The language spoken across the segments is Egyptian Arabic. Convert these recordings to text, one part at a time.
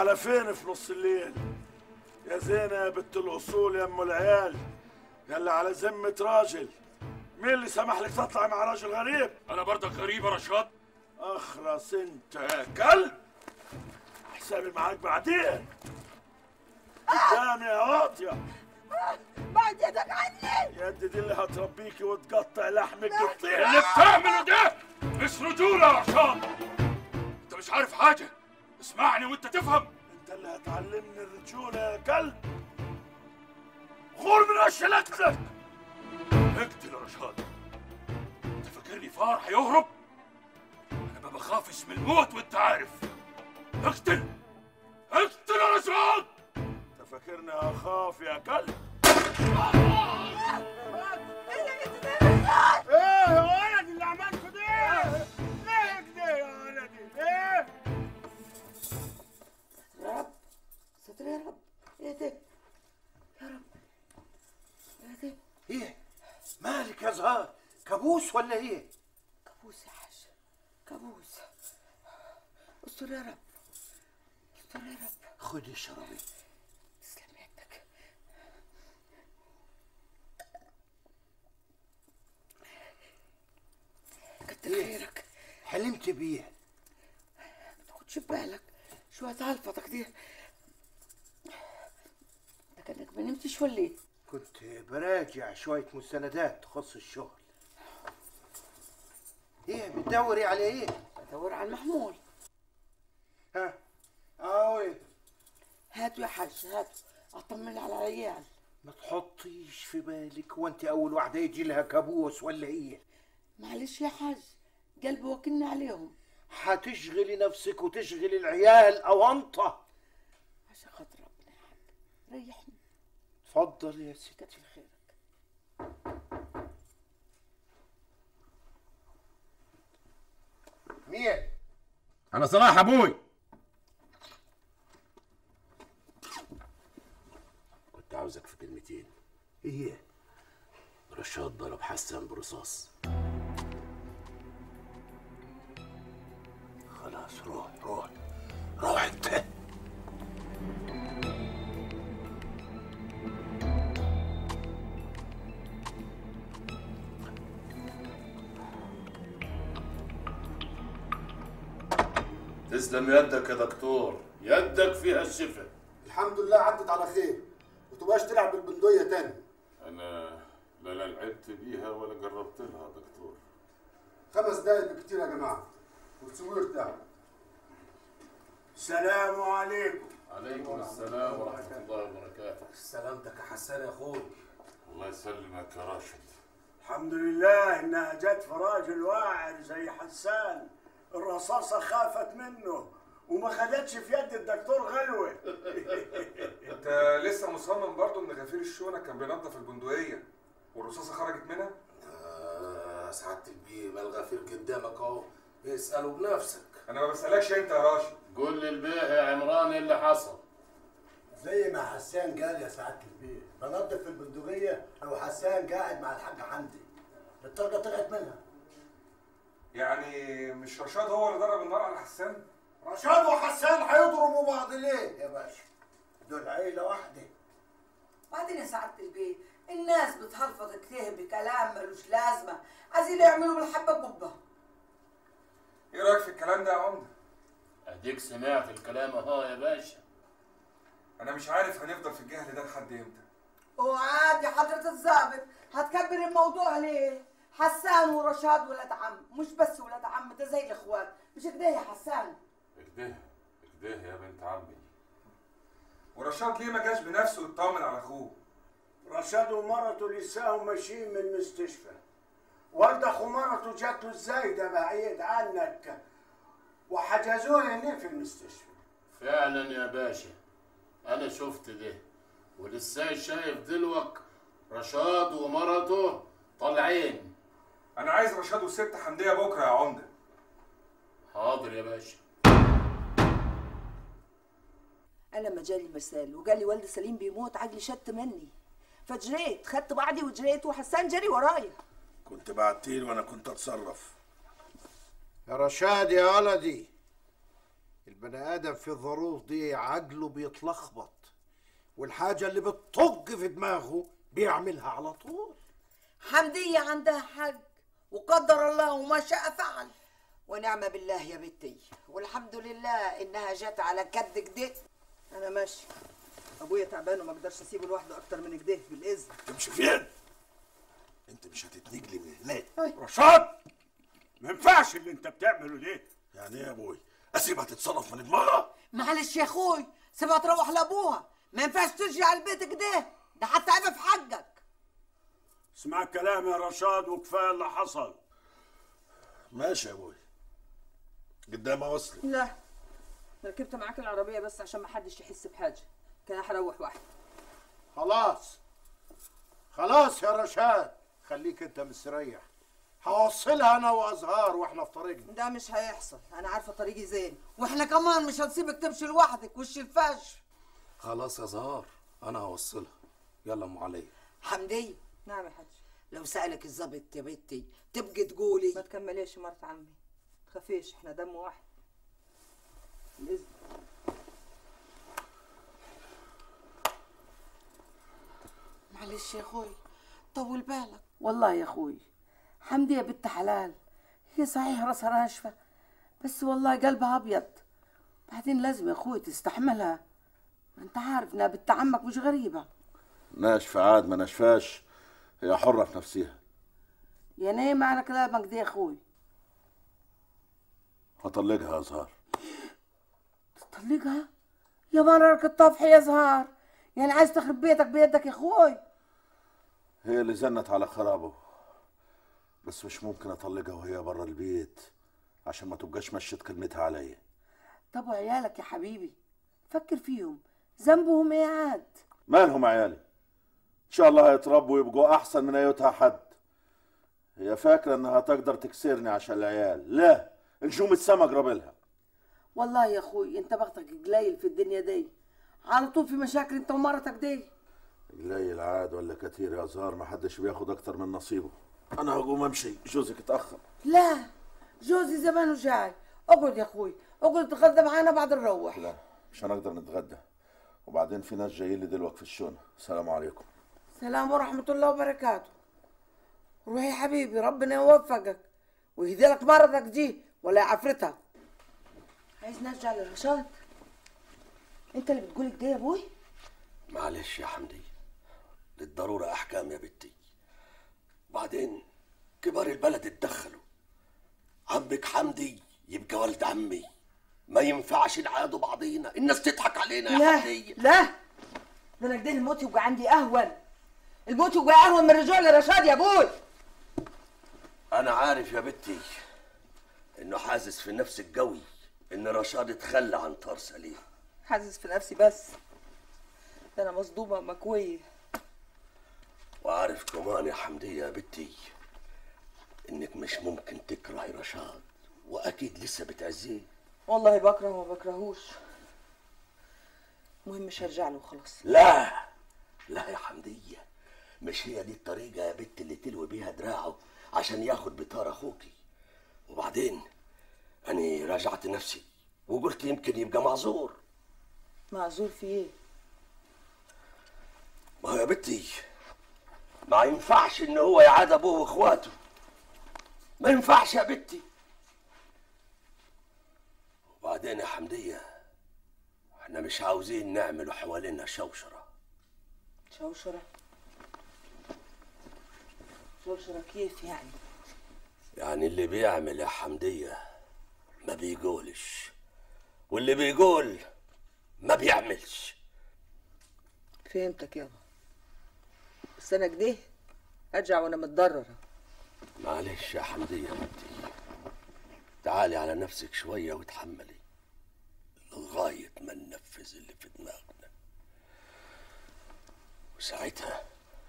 على فين في نص الليل يا زينة يا بنت الأصول يا أم العيال يلا على ذمة راجل مين اللي سمح لك تطلعي مع راجل غريب انا برضك غريب يا رشاد اخرس انت يا كلب حسابي معاك بعدين قدامي يا واطية بعد يدك عني يد دي اللي هتربيكي وتقطع لحمك قطيع اللي بتعمله ده مش رجوله يا رشاد انت مش عارف حاجه اسمعني وانت تفهم انت اللي هتعلمني الرجولة يا كلب غور من وش لكتك اقتل يا رشاد انت فاكرني فار هيهرب انا ما بخافش من الموت وانت عارف اقتل اقتل يا رشاد انت فاكرني اخاف يا كلب ايه يا ولد اللي عملته ده ليه كده يا ولدي ليه يا رب ستر يا رب ايه ده يا رب ايه ده ايه مالك يا زهار كابوس ولا ايه كابوس يا حاج كابوس استر يا رب استر يا رب خدي اشربي تسلم يدك كتر خيرك حلمت بيه ما تاخدش بالك شوية هلفتك دي انت كانك ما نمتش ولا ايه؟ كنت براجع شوية مستندات تخص الشغل ايه بتدوري على ايه بدور على المحمول ها اهو هاتوا يا حاج هاتوا اطمن على العيال ما تحطيش في بالك وانت اول واحدة يجي لها كابوس ولا ايه معلش يا حاج قلبي وكلني عليهم هتشغلي نفسك وتشغلي العيال اونطة عشان خاطر ربنا يا حاج ريحني اتفضل يا ستي كتر خيرك مين انا صلاح ابوي كنت عاوزك في كلمتين ايه رشاد ضرب حسان برصاص خلاص روح روح روح انت تسلم يدك يا دكتور يدك فيها الشفاء الحمد لله عدت على خير وتبقاش تلعب بالبندقية تاني انا لا لا لعبت بيها ولا جربت لها يا دكتور خمس دقايق بالكتير يا جماعة وتسيبوه يرتاح السلام عليكم عليكم السلام ورحمه الله وبركاته سلامتك يا حسان يا اخوي الله يسلمك يا راشد الحمد لله انها جت في راجل واعر زي حسان الرصاصة خافت منه وما خدتش في يد الدكتور غلوة انت لسه مصمم برضه ان غفير الشونه كان بينظف البندقيه والرصاصه خرجت منها؟ آه سعادة البيه ما الغفير قدامك اهو اسأله بنفسك انا ما بسألكش انت يا راشد قول لي البيه يا عمران ايه اللي حصل زي ما حسان قال يا سعاده البيت بنضف البندقيه لو حسان قاعد مع الحاج حمدي الطلقه طلعت منها يعني مش رشاد هو اللي ضرب النار على حسان؟ رشاد وحسان هيضربوا بعض ليه يا باشا دول عيله واحده بعدين يا سعادة البيت الناس بتهلفط كتير بكلام ملوش لازمة عايزين يعملوا بالحبة ببة ايه رايك في الكلام ده يا عمده؟ اديك سمعت الكلام اهو يا باشا انا مش عارف هنفضل في الجهل ده لحد امتى وعادي حضرة الضابط هتكبر الموضوع ليه؟ حسان ورشاد ولاد عم مش بس ولاد عم ده زي الاخوات مش كده يا حسان اكده اكده يا بنت عمي ورشاد ليه ما جاش بنفسه يطمن على اخوه؟ رشاد ومرته لساهم ماشيين من المستشفى والد اخو مرته جات له ازاي ده بعيد عنك وحجزوه هنا في المستشفى فعلا يا باشا انا شفت ده ولسه شايف دلوك رشاد ومرته طالعين انا عايز رشاد والست حمديه بكره يا عمده حاضر يا باشا انا لما جالي المثال وقال لي والد سليم بيموت عقلي شت مني فجريت خدت بعضي وجريت وحسان جري ورايا كنت بعتيل وانا كنت اتصرف يا رشاد يا ولدي البني ادم في الظروف دي عقله بيتلخبط والحاجه اللي بتطق في دماغه بيعملها على طول حمدية عندها حق وقدر الله وما شاء فعل ونعم بالله يا بنتي والحمد لله انها جت على كد كده انا ماشي ابويا تعبان وما اقدرش اسيبه لوحده اكتر من كده بالاذن تمشي فين؟ انت مش هتتنجلي من هناك رشاد ما ينفعش اللي انت بتعمله ده يعني ايه يا ابوي؟ اسيبها تتصرف من دماغها؟ معلش يا اخوي سيبها تروح لابوها ما ينفعش تجي على البيت كده ده حتى عيبه في حقك اسمع الكلام يا رشاد وكفايه اللي حصل ماشي يا ابوي قدام وصلي لا ركبت معاك العربية بس عشان ما حدش يحس بحاجة كان هروح واحد خلاص خلاص يا رشاد خليك انت مستريح هوصلها انا وازهار واحنا في طريقنا ده مش هيحصل انا عارفه طريقي زين واحنا كمان مش هنسيبك تمشي لوحدك وش الفش خلاص يا زهار انا هوصلها يلا ام علي حمدية نعم يا حاج لو سألك الظابط يا بنتي تبقي تقولي ما تكمليش مرت عمي تخافيش احنا دم واحد الإذن معلش يا اخوي طول بالك والله يا اخوي حمدي يا بنت حلال هي صحيح راسها ناشفه بس والله قلبها ابيض بعدين لازم يا اخوي تستحملها ما انت عارف انها بنت عمك مش غريبه ناشفة عاد ما ناشفاش هي حرة في نفسها يعني ايه معنى كلامك ده يا اخوي هطلقها يا زهار تطلقها يا مرارك الطفح يا زهار يعني عايز تخرب بيتك بيدك يا اخوي هي اللي زنت على خرابه بس مش ممكن اطلقها وهي برا البيت عشان ما تبقاش مشت كلمتها عليا طب وعيالك يا حبيبي فكر فيهم ذنبهم ايه عاد مالهم عيالي ان شاء الله هيتربوا ويبقوا احسن من ايتها حد هي فاكره انها تقدر تكسرني عشان العيال لا نجوم السما اقرب لها والله يا اخوي انت بختك قليل في الدنيا دي على طول في مشاكل انت ومرتك دي قليل عاد ولا كتير يا زهر ما حدش بياخد اكتر من نصيبه انا هقوم امشي جوزك اتاخر لا جوزي زمانه جاي اقعد يا اخوي اقعد تغدى معانا بعد نروح لا مش هنقدر نتغدى وبعدين في ناس جايين لي دلوقتي في الشونه السلام عليكم سلام ورحمة الله وبركاته روح يا حبيبي ربنا يوفقك ويهدي لك مرضك دي ولا عفرتها عايز نرجع لرشاد انت اللي بتقول كده يا ابوي معلش يا حمدي للضرورة أحكام يا بنتي بعدين كبار البلد اتدخلوا عمك حمدي يبقى ولد عمي ما ينفعش نعادوا بعضينا الناس تضحك علينا يا لا حمدي لا ده انا كده الموت يبقى عندي اهون الموت يبقى اهون من الرجوع لرشاد يا ابوي أنا عارف يا بنتي إنه حاسس في نفسك قوي إن رشاد اتخلى عن طار سليم حاسس في نفسي بس ده انا مصدومة مكوية وعارف كمان يا حمدية يا بنتي إنك مش ممكن تكرهي رشاد وأكيد لسه بتعزيه والله بكره وما بكرهوش المهم مش هرجع له خلاص لا لا يا حمدية مش هي دي الطريقة يا بنت اللي تلوي بيها دراعه عشان ياخد بطار أخوكي وبعدين أنا راجعت نفسي وقلت يمكن يبقى معذور معذور في ايه ما هو يا بنتي ما ينفعش إن هو يعاد أبوه وإخواته ما ينفعش يا بنتي وبعدين يا حمدية احنا مش عاوزين نعمل حوالينا شوشرة شوشرة شوشرة كيف يعني يعني اللي بيعمل يا حمدية ما بيقولش واللي بيقول ما بيعملش فهمتك يابا بس انا كده ارجع وانا متضررة معلش يا حمدية يا بنتي تعالي على نفسك شوية وتحملي لغاية ما ننفذ اللي في دماغنا وساعتها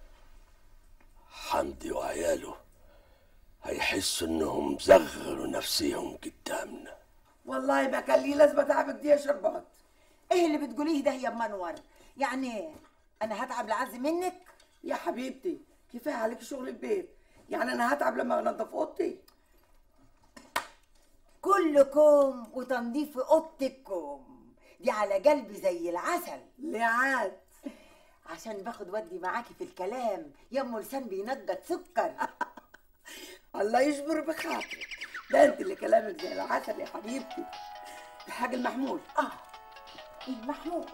حمدي وعياله هيحسوا انهم زغروا نفسيهم قدامنا والله ما كان لي لازمه تعبك دي يا شربات ايه اللي بتقوليه ده يا منور يعني انا هتعب لعزي منك يا حبيبتي كفايه عليك شغل البيت يعني انا هتعب لما انضف اوضتي كلكم وتنظيف اوضتكم دي على قلبي زي العسل ليه عاد عشان باخد ودي معاكي في الكلام يا ام لسان بينجد سكر الله يجبر بخاطرك ده انت اللي كلامك زي العسل يا حبيبتي الحاج المحمول اه المحمول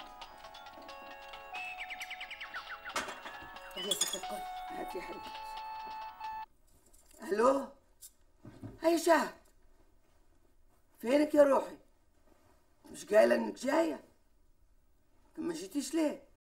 خدي يا ست الكل هاتي يا حبيبتي الو هيا شهد فينك يا روحي مش قايله انك جايه ما جيتيش ليه